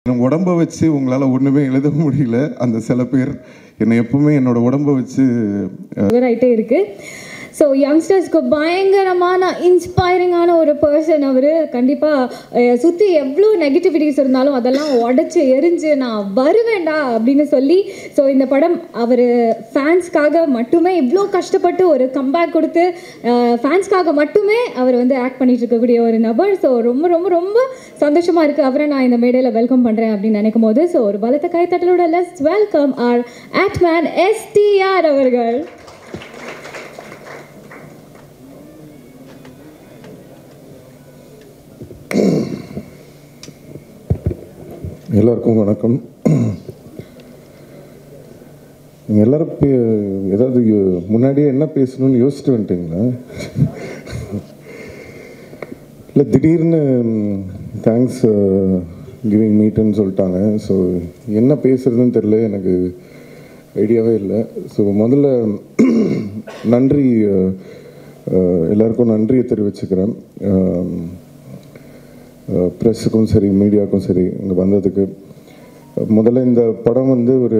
என் உடம்ப வச்சு உங்களால் ஒன்றுமே எழுத முடியல அந்த சில பேர் என்னை எப்பவுமே என்னோட உடம்ப வச்சு கவர் ஆகிட்டே இருக்கு ஸோ யங்ஸ்டர்ஸ்க்கு பயங்கரமான இன்ஸ்பைரிங்கான ஒரு பர்சன் அவர் கண்டிப்பாக சுற்றி எவ்வளோ நெகட்டிவிட்டிஸ் இருந்தாலும் அதெல்லாம் உடச்சி எரிஞ்சு நான் வருவேண்டா அப்படின்னு சொல்லி ஸோ இந்த படம் அவர் ஃபேன்ஸ்க்காக மட்டுமே இவ்வளோ கஷ்டப்பட்டு ஒரு கம்பேக் கொடுத்து ஃபேன்ஸ்க்காக மட்டுமே அவர் வந்து ஆக்ட் பண்ணிட்டு இருக்கக்கூடிய ஒரு நபர் ஸோ ரொம்ப ரொம்ப ரொம்ப சந்தோஷமாக இருக்குது அவரை நான் இந்த மேடையில் வெல்கம் பண்ணுறேன் அப்படின்னு நினைக்கும் போது ஸோ ஒரு பலத்த கைத்தட்டலோட லெஸ் வெல்கம் ஆர் ஆக்ட்மேன் எஸ்டிஆர் அவர்கள் எல்லாருக்கும் வணக்கம் நீங்கள் எல்லாரும் பே ஏதாவது யோ- முன்னாடியே என்ன பேசணும்னு யோசிச்சுட்டு வந்துட்டீங்களா இல்லை திடீர்னு தேங்க்ஸ் கிவிங் மீட்டுன்னு சொல்லிட்டாங்க ஸோ என்ன பேசுறதுன்னு தெரில எனக்கு ஐடியாவே இல்லை ஸோ முதல்ல நன்றி அஹ், அஹ், எல்லாருக்கும் நன்றியை தெரிவிச்சுக்கிறேன் அஹ், ப்ரெஸ்ஸுக்கும் சரி மீடியாவுக்கும் சரி இங்கே வந்ததுக்கு முதல்ல இந்த படம் வந்து ஒரு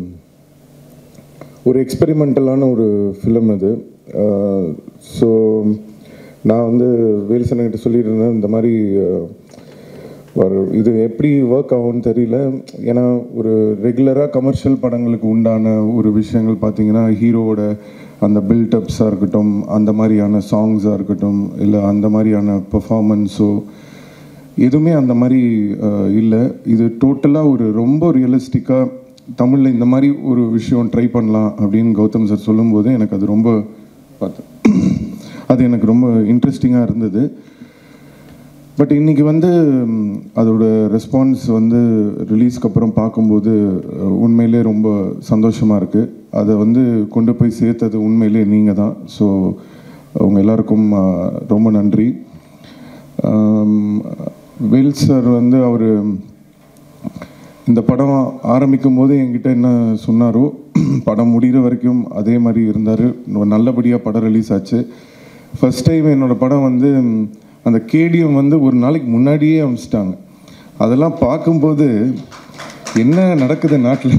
ஒரு எக்ஸ்பெரிமெண்டலான ஒரு ஃபிலிம் இது ஸோ நான் வந்து வேல்சனங்கிட்ட சொல்லிட்டு இருந்தேன் இந்த மாதிரி அஹ், ஒரு இது எப்படி ஒர்க் ஆகும்னு தெரியல ஏன்னா ஒரு ரெகுலராக கமர்ஷியல் படங்களுக்கு உண்டான ஒரு விஷயங்கள் பார்த்தீங்கன்னா ஹீரோவோட அந்த பில்டப்ஸாக இருக்கட்டும் அந்த மாதிரியான சாங்ஸாக இருக்கட்டும் இல்லை அந்த மாதிரியான பெர்ஃபார்மன்ஸோ எதுவுமே அந்த மாதிரி இல்லை இது டோட்டலாக ஒரு ரொம்ப ரியலிஸ்டிக்காக தமிழில் இந்த மாதிரி ஒரு விஷயம் ட்ரை பண்ணலாம் அப்படின்னு கௌதம் சார் சொல்லும்போது எனக்கு அது ரொம்ப பார்த்தேன் அது எனக்கு ரொம்ப இன்ட்ரெஸ்டிங்காக இருந்தது பட் இன்னைக்கு வந்து ம், அதோட ரெஸ்பான்ஸ் வந்து ரிலீஸ்க்கு அப்புறம் பார்க்கும்போது அஹ், உண்மையிலே ரொம்ப சந்தோஷமாக இருக்குது அதை வந்து கொண்டு போய் சேர்த்தது உண்மையிலே நீங்கள் தான் ஸோ உங்கள் எல்லாருக்கும் அஹ், ரொம்ப நன்றி ஆம், வேல் சார் வந்து அவர் இந்த படம் ஆரம்பிக்கும் போது என்கிட்ட என்ன சொன்னாரோ படம் முடிகிற வரைக்கும் அதே மாதிரி இருந்தார் நல்லபடியாக படம் ரிலீஸ் ஆச்சு ஃபர்ஸ்ட் டைம் என்னோட படம் வந்து ம், அந்த கேடிஎம் வந்து ஒரு நாளைக்கு முன்னாடியே அமைச்சிட்டாங்க அதெல்லாம் பார்க்கும்போது என்ன நடக்குது நாட்டில்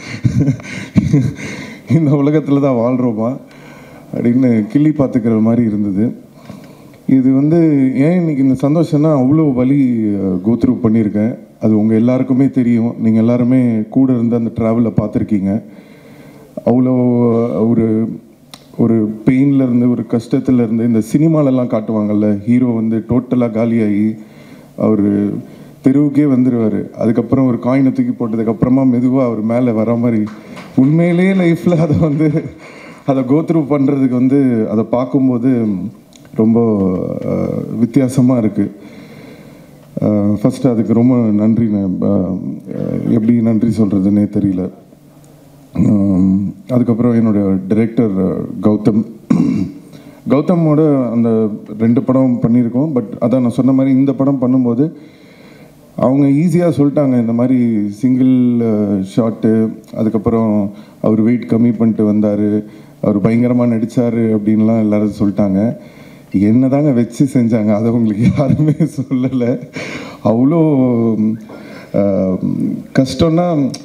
இந்த உலகத்தில் தான் வாழ்கிறோமா அப்படின்னு கிள்ளி பார்த்துக்கிற மாதிரி இருந்தது இது வந்து ஏன் இன்னைக்கு இந்த சந்தோஷம்னா அவ்வளோ வலி கோத்ரூ பண்ணியிருக்கேன் அது உங்கள் எல்லாருக்குமே தெரியும் நீங்கள் எல்லாருமே கூட இருந்து அந்த ட்ராவலை பார்த்துருக்கீங்க அவ்வளோ ஒரு ஒரு பெயின்ல இருந்து ஒரு கஷ்டத்துல இருந்து இந்த சினிமாலெல்லாம் காட்டுவாங்கல்ல ஹீரோ வந்து டோட்டலாக காலியாகி அவர் தெருவுக்கே வந்துடுவார் அதுக்கப்புறம் ஒரு காயினை தூக்கி போட்டதுக்கப்புறமா மெதுவாக அவர் மேலே வர மாதிரி உண்மையிலேயே லைஃப்பில் அதை வந்து அதை கோத்ரூ பண்ணுறதுக்கு வந்து அதை பார்க்கும்போது ரொம்ப வித்தியாசமாக இருக்குது ஃபஸ்ட்டு அதுக்கு ரொம்ப நன்றி நான், அஹ், எப்படி நன்றி சொல்கிறதுனே தெரியல ஆம், அதுக்கப்புறம் என்னோட டைரக்டர் கௌதம் கௌதமோட அந்த ரெண்டு படம் பண்ணியிருக்கோம் பட் அதான் நான் சொன்ன மாதிரி இந்த படம் பண்ணும்போது அவங்க ஈஸியாக சொல்லிட்டாங்க இந்த மாதிரி சிங்கிள் ஷாட்டு அதுக்கப்புறம் அவர் வெயிட் கம்மி பண்ணிட்டு வந்தார் அவர் பயங்கரமாக நடித்தார் அப்படின்லாம் எல்லாரும் சொல்லிட்டாங்க என்னதாங்க வச்சு செஞ்சாங்க அதை உங்களுக்கு யாருமே சொல்லலை அவ்வளோ ஆஹ், கஷ்டம்னா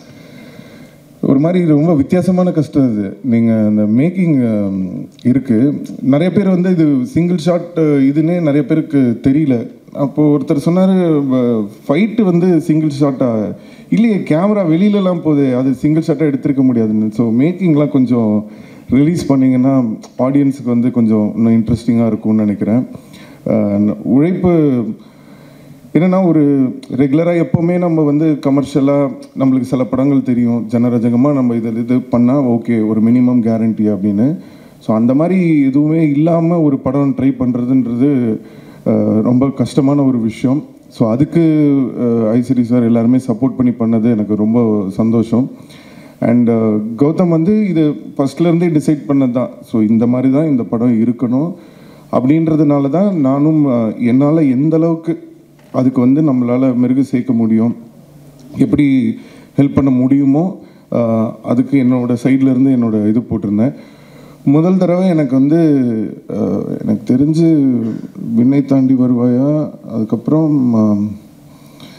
ஒரு மாதிரி ரொம்ப வித்தியாசமான கஷ்டம் இது நீங்கள் அந்த மேக்கிங் இருக்குது நிறைய பேர் வந்து இது சிங்கிள் ஷாட் இதுன்னே நிறைய பேருக்கு தெரியல அப்போது ஒருத்தர் சொன்னார் ஃபைட்டு வந்து சிங்கிள் ஷாட்டாக இல்லையே கேமரா வெளியிலலாம் போகுது அது சிங்கிள் ஷாட்டாக எடுத்திருக்க முடியாதுன்னு ஸோ மேக்கிங்லாம் கொஞ்சம் ரிலீஸ் பண்ணிங்கன்னா ஆடியன்ஸுக்கு வந்து கொஞ்சம் இன்னும் இன்ட்ரெஸ்டிங்காக இருக்கும்னு நினைக்கிறேன் அஹ் உழைப்பு என்னன்னா ஒரு ரெகுலராக எப்போவுமே நம்ம வந்து கமர்ஷியலாக நம்மளுக்கு சில படங்கள் தெரியும் ஜனரஜகமாக நம்ம இது இது பண்ணால் ஓகே ஒரு மினிமம் கேரண்டி அப்படின்னு ஸோ அந்த மாதிரி எதுவுமே இல்லாமல் ஒரு படம் ட்ரை பண்ணுறதுன்றது ரொம்ப கஷ்டமான ஒரு விஷயம் ஸோ அதுக்கு ஐசிடி சார் எல்லாருமே சப்போர்ட் பண்ணி பண்ணது எனக்கு ரொம்ப சந்தோஷம் அண்ட் கௌதம் வந்து இது ஃபஸ்ட்லேருந்தே டிசைட் பண்ணது தான் ஸோ இந்த மாதிரி தான் இந்த படம் இருக்கணும் அப்படின்றதுனால தான் நானும் என்னால் எந்த அளவுக்கு அதுக்கு வந்து நம்மளால் மெருகு சேர்க்க முடியும் எப்படி ஹெல்ப் பண்ண முடியுமோ ஆஹ், அதுக்கு என்னோட சைடுல இருந்து என்னோட இது போட்டிருந்தேன் முதல் தடவை எனக்கு வந்து ஆஹ், எனக்கு தெரிஞ்சு விண்ணை தாண்டி வருவாயா அதுக்கப்புறம் ஆஹ்,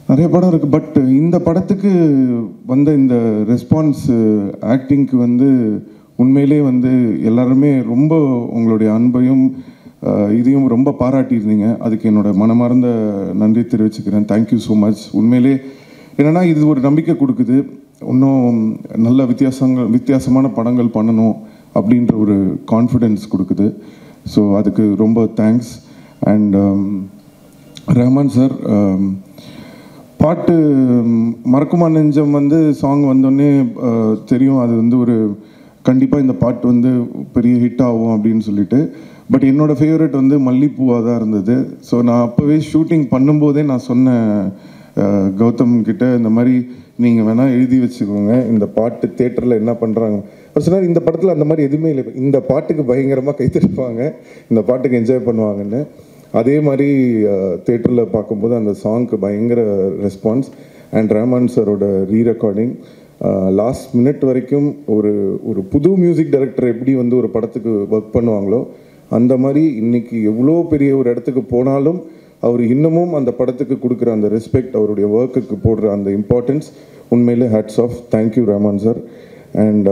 நிறைய படம் இருக்குது பட் இந்த படத்துக்கு வந்த இந்த ரெஸ்பான்ஸ் ஆக்டிங்க்கு வந்து உண்மையிலே வந்து எல்லாருமே ரொம்ப உங்களுடைய அன்பையும் அஹ், இதையும் ரொம்ப பாராட்டியிருந்தீங்க அதுக்கு என்னோட மனமார்ந்த நன்றி தெரிவிச்சுக்கிறேன் தேங்க்யூ ஸோ மச் உண்மையிலே என்னன்னா இது ஒரு நம்பிக்கை கொடுக்குது இன்னும் நல்ல வித்தியாசங்கள் வித்தியாசமான படங்கள் பண்ணணும் அப்படின்ற ஒரு கான்ஃபிடென்ஸ் கொடுக்குது ஸோ அதுக்கு ரொம்ப தேங்க்ஸ் அண்ட் ரஹ்மான் சார் பாட்டு ம், மறக்குமா நெஞ்சம் வந்து சாங் வந்தோடனே அஹ், தெரியும் அது வந்து ஒரு கண்டிப்பாக இந்த பாட்டு வந்து பெரிய ஹிட் ஆகும் அப்படின்னு சொல்லிட்டு பட் என்னோட ஃபேவரட் வந்து மல்லிப்பூவாக தான் இருந்தது ஸோ நான் அப்போவே ஷூட்டிங் பண்ணும்போதே நான் சொன்னேன் அஹ், கௌதம் கிட்ட இந்த மாதிரி நீங்கள் வேணால் எழுதி வச்சுக்கோங்க இந்த பாட்டு தேட்டரில் என்ன பண்ணுறாங்க அவர் சொன்னார் இந்த படத்தில் அந்த மாதிரி எதுவுமே இல்லை இந்த பாட்டுக்கு பயங்கரமாக கைத்தடிப்பாங்க இந்த பாட்டுக்கு என்ஜாய் பண்ணுவாங்கன்னு அதே மாதிரி தேட்டரில் பார்க்கும்போது அந்த சாங்க்கு பயங்கர ரெஸ்பான்ஸ் அண்ட் ரஹ்மான் சாரோட ரீ ரெக்கார்டிங் லாஸ்ட் மினிட் வரைக்கும் ஒரு ஒரு புது மியூசிக் டைரக்டர் எப்படி வந்து ஒரு படத்துக்கு ஒர்க் பண்ணுவாங்களோ அந்த மாதிரி இன்னைக்கு எவ்வளோ பெரிய ஒரு இடத்துக்கு போனாலும் அவர் இன்னமும் அந்த படத்துக்கு கொடுக்குற அந்த ரெஸ்பெக்ட் அவருடைய ஒர்க்குக்கு போடுற அந்த இம்பார்ட்டன்ஸ் உண்மையிலே hats off thank you Rahman sir and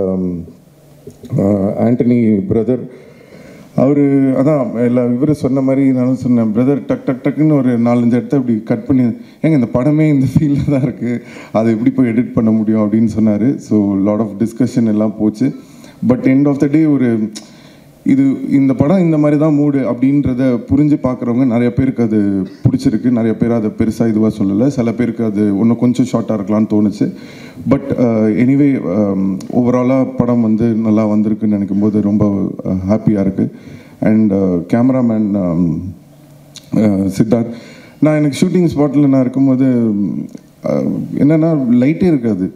Antony brother அவர் அதான் எல்லா இவர் சொன்ன மாதிரி நானும் சொன்னேன் பிரதர் டக் டக் டக்குன்னு ஒரு நாலஞ்சு இடத்த அப்படி கட் பண்ணி ஏங்க இந்த படமே இந்த ஃபீல்டில் தான் இருக்குது அதை எப்படி போய் எடிட் பண்ண முடியும் அப்படின்னு சொன்னார் ஸோ லாட் ஆஃப் டிஸ்கஷன் எல்லாம் போச்சு but end of the day ஒரு இது இந்த படம் இந்த மாதிரி தான் மூடு அப்படின்றத புரிஞ்சு பார்க்குறவங்க நிறைய பேருக்கு அது பிடிச்சிருக்கு நிறைய பேர் அதை பெருசாக இதுவாக சொல்லலை சில பேருக்கு அது இன்னும் கொஞ்சம் ஷார்ட்டாக இருக்கலாம்னு தோணுச்சு பட் எனிவே ஓவராலாக படம் வந்து நல்லா வந்திருக்குன்னு நினைக்கும் போது ரொம்ப ஹாப்பியாக இருக்குது அண்ட் கேமராமேன் சித்தார்த் நான் எனக்கு ஷூட்டிங் ஸ்பாட்டில் நான் இருக்கும்போது அஹ், என்னன்னா லைட்டே இருக்காது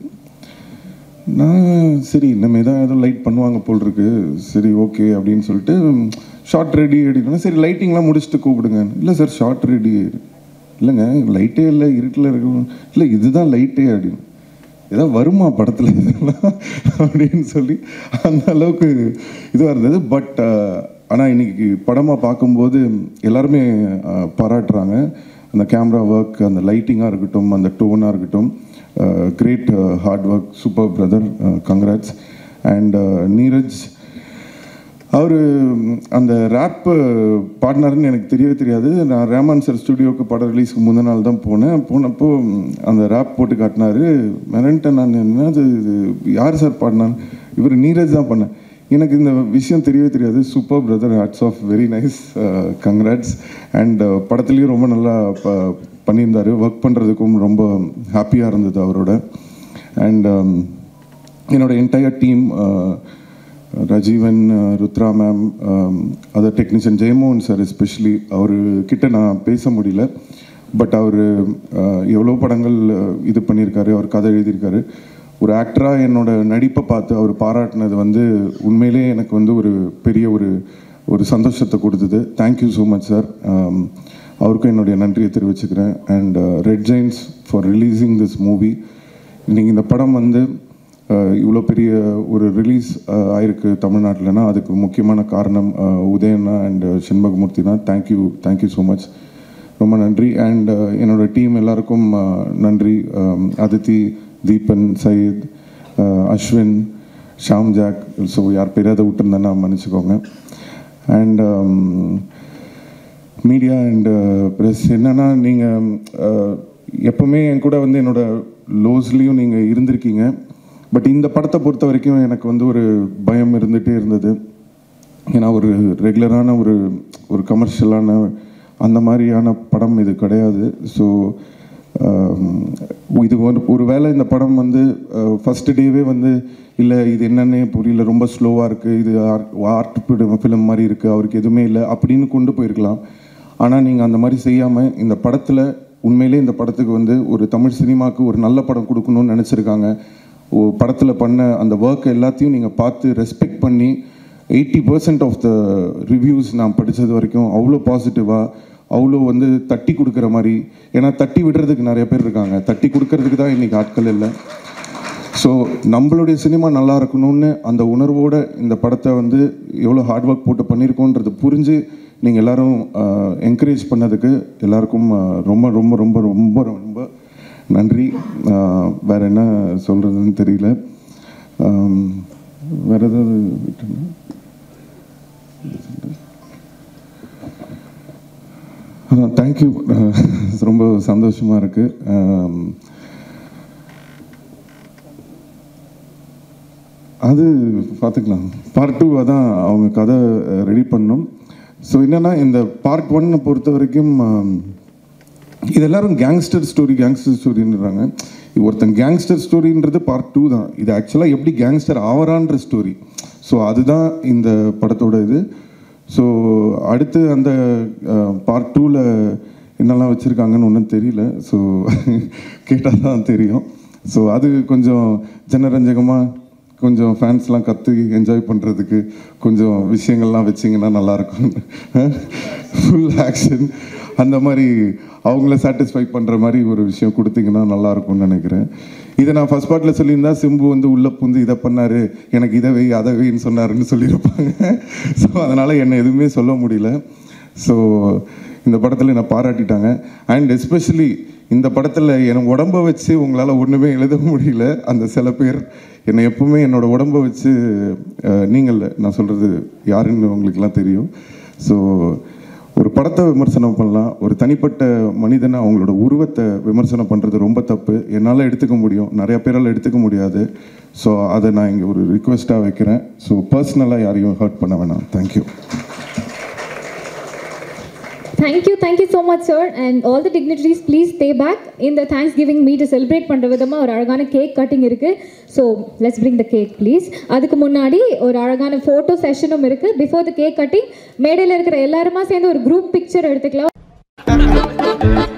நான் சரி இனிமே தான் ஏதோ லைட் பண்ணுவாங்க போல் இருக்கு சரி ஓகே அப்படின்னு சொல்லிட்டு ஷார்ட் ரெடி அப்படின்னா சரி லைட்டிங்லாம் முடிச்சுட்டு கூப்பிடுங்க இல்லை சார் ஷார்ட் ரெடி இல்லைங்க லைட்டே இல்லை இருட்டில் இருக்கும் இல்லை இதுதான் லைட்டே அப்படின்னு ஏதோ வருமா படத்தில் இதெல்லாம் அப்படின்னு சொல்லி அந்த அளவுக்கு இதுவாக இருந்தது பட் ஆனால் இன்னைக்கு படமாக பார்க்கும்போது எல்லாருமே அஹ், பாராட்டுறாங்க அந்த கேமரா ஒர்க் அந்த லைட்டிங்காக இருக்கட்டும் அந்த டோனாக இருக்கட்டும் great hard work super brother congrats and Neeraj அவர் அந்த ரேப் பாடினாருன்னு எனக்கு தெரியவே தெரியாது நான் ரேமான் சார் ஸ்டுடியோக்கு படம் ரிலீஸ்க்கு முந்தின நாள் தான் போனேன் போனப்போ ம், அந்த ரேப் போட்டு காட்டினாரு மிரண்டேன் நான் என்னது இது யார் சார் பாடினான் இவர் நீரஜ் தான் பண்ணேன் எனக்கு இந்த விஷயம் தெரியவே தெரியாது super brother hats off very nice congrats and படத்துலேயும் ரொம்ப நல்லா ப பண்ணியிருந்தார் ஒர்க் பண்ணுறதுக்கும் ரொம்ப ஹாப்பியாக இருந்தது அவரோட அண்ட் என்னோட entire team Rajeevan uh, Rudra ma'am other technician Jayamohan sir especially அவர் கிட்ட நான் பேச முடியல பட் அவர் எவ்வளோ படங்கள் அஹ், இது பண்ணியிருக்காரு அவர் கதை எழுதியிருக்காரு ஒரு ஆக்டராக என்னோட நடிப்பை பார்த்து அவர் பாராட்டினது வந்து உண்மையிலே எனக்கு வந்து ஒரு பெரிய ஒரு ஒரு சந்தோஷத்தை கொடுத்தது தேங்க்யூ ஸோ மச் சார் அவருக்கும் என்னுடைய நன்றியை தெரிவிச்சுக்கிறேன் and Red Giants for releasing this movie இன்னைக்கு இந்த படம் வந்து அஹ், இவ்வளோ பெரிய ஒரு ரிலீஸ் ஆயிருக்கு தமிழ்நாட்டில்னா அதுக்கு முக்கியமான காரணம் அஹ், உதயண்ணா அண்ட் செண்பகமூர்த்தி தான் தேங்க்யூ தேங்க்யூ ஸோ மச் ரொம்ப நன்றி அண்ட் என்னோட டீம் எல்லாருக்கும் அஹ், நன்றி அம், அதித்தி தீபன் சயீத் அஹ், அஸ்வின் ஷாம் ஜாக் ஸோ யார் பேராவது விட்டுருந்தேன்னா மன்னிச்சுக்கோங்க அண்ட் மீடியா அண்ட் ப்ரெஸ் என்னன்னா நீங்கள் எப்பவுமே என் கூட வந்து என்னோட லோஸ்லேயும் நீங்கள் இருந்திருக்கீங்க பட் இந்த படத்தை பொறுத்த வரைக்கும் எனக்கு வந்து ஒரு பயம் இருந்துகிட்டே இருந்தது ஏன்னா ஒரு ரெகுலரான ஒரு ஒரு கமர்ஷியலான அந்த மாதிரியான படம் இது கிடையாது ஸோ இது ஒரு ஒரு வேளை இந்த படம் வந்து ஃபஸ்ட் டேவே வந்து இல்லை இது என்னன்னே புரியல ரொம்ப ஸ்லோவாக இருக்குது இது ஆர்ட் ஃபிலிம் மாதிரி இருக்குது அவருக்கு எதுவுமே இல்லை அப்படின்னு கொண்டு போயிருக்கலாம் ஆனால் நீங்கள் அந்த மாதிரி செய்யாமல் இந்த படத்தில் உண்மையிலே இந்த படத்துக்கு வந்து ஒரு தமிழ் சினிமாவுக்கு ஒரு நல்ல படம் கொடுக்கணும்னு நினச்சிருக்காங்க படத்தில் பண்ண அந்த ஒர்க் எல்லாத்தையும் நீங்கள் பார்த்து ரெஸ்பெக்ட் பண்ணி eighty percent of the reviews நான் படித்தது வரைக்கும் அவ்வளோ பாசிட்டிவாக அவ்வளோ வந்து தட்டி கொடுக்குற மாதிரி ஏன்னா தட்டி விடுறதுக்கு நிறைய பேர் இருக்காங்க தட்டி கொடுக்கறதுக்கு தான் இன்றைக்கி ஆட்கள் இல்லை ஸோ நம்மளுடைய சினிமா நல்லா இருக்கணும்னு அந்த உணர்வோடு இந்த படத்தை வந்து எவ்வளோ ஹார்ட் ஒர்க் போட்டு பண்ணியிருக்கோன்றது புரிஞ்சு நீங்கள் எல்லாரும் என்கரேஜ் பண்ணதுக்கு எல்லாருக்கும் அஹ், ரொம்ப ரொம்ப ரொம்ப ரொம்ப ரொம்ப நன்றி ஆஹ் வேற என்ன சொல்கிறதுன்னு தெரியல ஆம், வேற ஏதாவது விட்டேனா? தேங்க்யூ ரொம்ப சந்தோஷமாக இருக்குது அது பார்த்துக்கலாம் பார்ட் டூ அதான் அவங்க கதை ரெடி பண்ணோம் ஸோ என்னென்னா இந்த பார்ட் ஒன்னை பொறுத்த வரைக்கும் ஆம், இது எல்லாரும் கேங்ஸ்டர் ஸ்டோரி கேங்ஸ்டர் ஸ்டோரின்றாங்க ஒருத்தன் கேங்ஸ்டர் ஸ்டோரின்றது பார்ட் டூ தான் இது ஆக்சுவலாக எப்படி கேங்ஸ்டர் ஆவரான்ற ஸ்டோரி ஸோ அதுதான் இந்த படத்தோட இது ஸோ அடுத்து அந்த பார்ட் டூவில் என்னெல்லாம் வச்சுருக்காங்கன்னு ஒன்றும் தெரியல ஸோ கேட்டால் தான் தெரியும் ஸோ அது கொஞ்சம் ஜனரஞ்சகமாக கொஞ்சம் ஃபேன்ஸ்லாம் கற்று என்ஜாய் பண்ணுறதுக்கு கொஞ்சம் விஷயங்கள்லாம் வச்சிங்கன்னா நல்லாயிருக்கும் ஃபுல் ஆக்ஷன் அந்த மாதிரி அவங்கள சாட்டிஸ்ஃபை பண்ணுற மாதிரி ஒரு விஷயம் கொடுத்தீங்கன்னா நல்லாயிருக்கும்னு நினைக்கிறேன் இதை நான் ஃபர்ஸ்ட் பார்ட்டில் சொல்லியிருந்தா சிம்பு வந்து உள்ளே புந்து இதை பண்ணார் எனக்கு இதை வை அதை வைன்னு சொன்னாருன்னு சொல்லியிருப்பாங்க ஸோ அதனால் என்னை எதுவுமே சொல்ல முடியல ஸோ இந்த படத்தில் என்னை பாராட்டிட்டாங்க அண்ட் எஸ்பெஷலி இந்த படத்தில் என் உடம்பை வச்சு உங்களால் ஒன்றுமே எழுத முடியல அந்த சில பேர் என்னை எப்பவுமே என்னோட உடம்பை வச்சு அஹ், நீங்கள் நான் சொல்கிறது யாருன்னு உங்களுக்குலாம் தெரியும் ஸோ ஒரு படத்தை விமர்சனம் பண்ணலாம் ஒரு தனிப்பட்ட மனிதனை அவங்களோட உருவத்தை விமர்சனம் பண்ணுறது ரொம்ப தப்பு என்னால் எடுத்துக்க முடியும் நிறைய பேரால் எடுத்துக்க முடியாது ஸோ அதை நான் இங்கே ஒரு ரிக்வெஸ்ட்டாக வைக்கிறேன் ஸோ பர்சனலாக யாரையும் ஹர்ட் பண்ண வேணாம் thank you thank you thank you so much sir and all the dignitaries please stay back இந்த தேங்க்ஸ் கிவிங் மீட்டை செலிப்ரேட் பண்ணுற விதமாக ஒரு அழகான கேக் கட்டிங் இருக்குது so let's bring the cake please அதுக்கு முன்னாடி ஒரு அழகான ஃபோட்டோ செஷனும் இருக்குது பிஃபோர் த கேக் கட்டிங் மேடையில் இருக்கிற எல்லாருமா சேர்ந்து ஒரு குரூப் பிக்சர் எடுத்துக்கலாம்